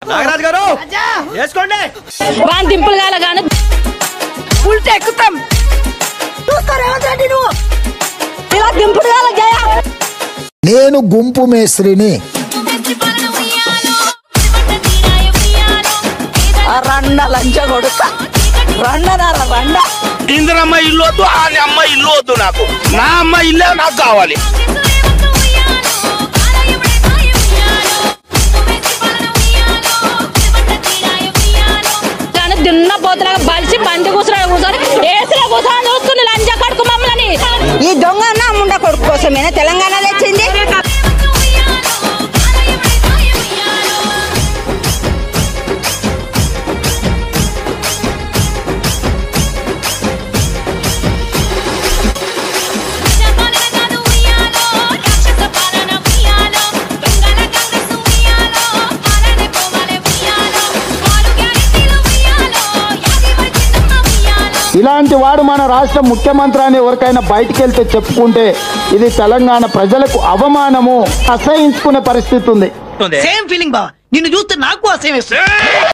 నాగరాజు గారు వేసుకోండి వాన్ దింపులు కాల గాను ఉల్టా ఎక్కుతాం చూస్తా రేవంత్ రెడ్డి నువ్వు ఇలా దింపుడు కాల జయ నేను గుంపు మేస్త్రిని ఆ రండ లంచ కొడుక రండనారా రండ ఇందిరమ్మ ఇల్లు వద్దు ఆ అమ్మ ఇల్లు వద్దు నాకు నా అమ్మ ఇల్లే నాకు కావాలి కానీ దిన్న పోతులాగా బలిసి బండి కూర్చుని కూర్చొని ఏసులో కూర్చొని చూస్తుంది లంచ కొడుకు మమ్మల్ని ఈ దొంగ అన్న ముండ కొడుకు కోసమేనా తెలంగాణలో వచ్చింది ఇలాంటి వాడు మన రాష్ట్ర ముఖ్యమంత్రి అని ఎవరికైనా బయటికి వెళ్తే చెప్పుకుంటే ఇది తెలంగాణ ప్రజలకు అవమానము అసహించుకునే పరిస్థితి ఉంది సేమ్ ఫీలింగ్ బా నిన్ను చూస్తే నాకు అసేమ్